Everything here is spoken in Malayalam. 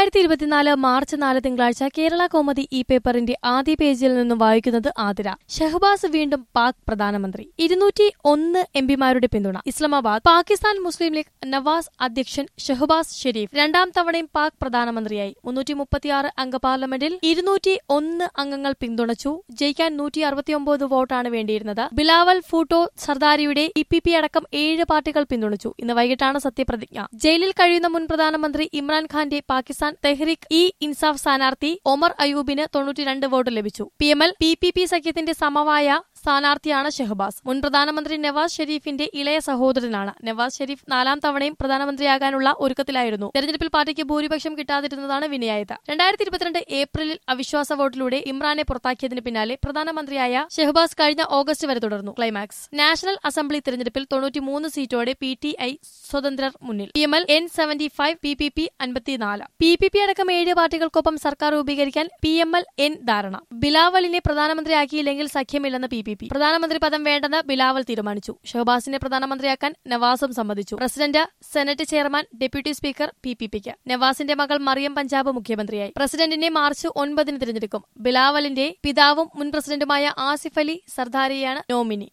രണ്ടായിരത്തി ഇരുപത്തിനാല് മാർച്ച് നാല് തിങ്കളാഴ്ച കേരള കോമതി ഇ പേപ്പറിന്റെ ആദ്യ പേജിൽ നിന്നും വായിക്കുന്നത് ആതിര ഷഹബാസ് വീണ്ടും പാക് പ്രധാനമന്ത്രി ഇരുന്നൂറ്റി ഒന്ന് എംപിമാരുടെ പിന്തുണ ഇസ്ലാമാബാദ് പാകിസ്ഥാൻ മുസ്ലിം ലീഗ് നവാസ് അധ്യക്ഷൻ ഷഹബാസ് ഷെരീഫ് രണ്ടാം തവണയും പാക് പ്രധാനമന്ത്രിയായി മുന്നൂറ്റി മുപ്പത്തിയാറ് അംഗ പാർലമെന്റിൽ ഇരുന്നൂറ്റി ഒന്ന് അംഗങ്ങൾ പിന്തുണച്ചു ജയിക്കാൻ നൂറ്റി അറുപത്തിയൊമ്പത് വോട്ടാണ് വേണ്ടിയിരുന്നത് ബിലാവൽ ഫൂട്ടോ സർദാരിയുടെ ഇ പി പി അടക്കം ഏഴ് പാർട്ടികൾ പിന്തുണച്ചു ഇന്ന് വൈകിട്ടാണ് സത്യപ്രതിജ്ഞ ജയിലിൽ കഴിയുന്ന മുൻ പ്രധാനമന്ത്രി ഇമ്രാൻഖാന്റെ പാകിസ്ഥാൻ തെഹ്രിക് ഇ ഇൻസാഫ് സ്ഥാനാർത്ഥി ഒമർ അയൂബിന് തൊണ്ണൂറ്റിരണ്ട് വോട്ട് ലഭിച്ചു P M L P P P സഖ്യത്തിന്റെ സമവായ സ്ഥാനാർത്ഥിയാണ് ഷെഹബാസ് മുൻ പ്രധാനമന്ത്രി നവാസ് ഷെരീഫിന്റെ ഇളയ സഹോദരനാണ് നവാസ് ഷെരീഫ് നാലാം തവണയും പ്രധാനമന്ത്രിയാകാനുള്ള ഒരുക്കത്തിലായിരുന്നു തെരഞ്ഞെടുപ്പിൽ പാർട്ടിക്ക് ഭൂരിപക്ഷം കിട്ടാതിരുന്നതാണ് വിനയായത് രണ്ടായിരത്തി ഇരുപത്തിരണ്ട് ഏപ്രിലിൽ അവിശ്വാസ വോട്ടിലൂടെ ഇമ്രാനെ പുറത്താക്കിയതിന് പിന്നാലെ പ്രധാനമന്ത്രിയായ ഷെഹബാസ് കഴിഞ്ഞ ഓഗസ്റ്റ് വരെ തുടർന്നു ക്ലൈമാക്സ് നാഷണൽ അസംബ്ലി തെരഞ്ഞെടുപ്പിൽ തൊണ്ണൂറ്റിമൂന്ന് സീറ്റോടെ പി ടി ഐ സ്വതന്ത്രർ മുന്നിൽ P M L N seventy five P P P അൻപത്തിനാല് പി പി പി അടക്കം ഏഴ് പാർട്ടികൾക്കൊപ്പം സർക്കാർ രൂപീകരിക്കാൻ പി എം എൽ എൻ ധാരണ ബിലാവലിനെ പ്രധാനമന്ത്രിയാക്കിയില്ലെങ്കിൽ സഖ്യമില്ലെന്ന് പി പി പി പ്രധാനമന്ത്രി പദം വേണ്ടെന്ന് ബിലാവൽ തീരുമാനിച്ചു ഷഹബാസിനെ പ്രധാനമന്ത്രിയാക്കാൻ നവാസും സമ്മതിച്ചു president senate chairman deputy speaker P P പിക്ക് നവാസിന്റെ മകൾ മറിയം പഞ്ചാബ് മുഖ്യമന്ത്രിയായി പ്രസിഡന്റിനെ മാർച്ച് ഒൻപതിന് തിരഞ്ഞെടുക്കും ബിലാവലിന്റെ പിതാവും മുൻ പ്രസിഡന്റുമായ ആസിഫ് അലി സർദാരിയാണ് നോമിനി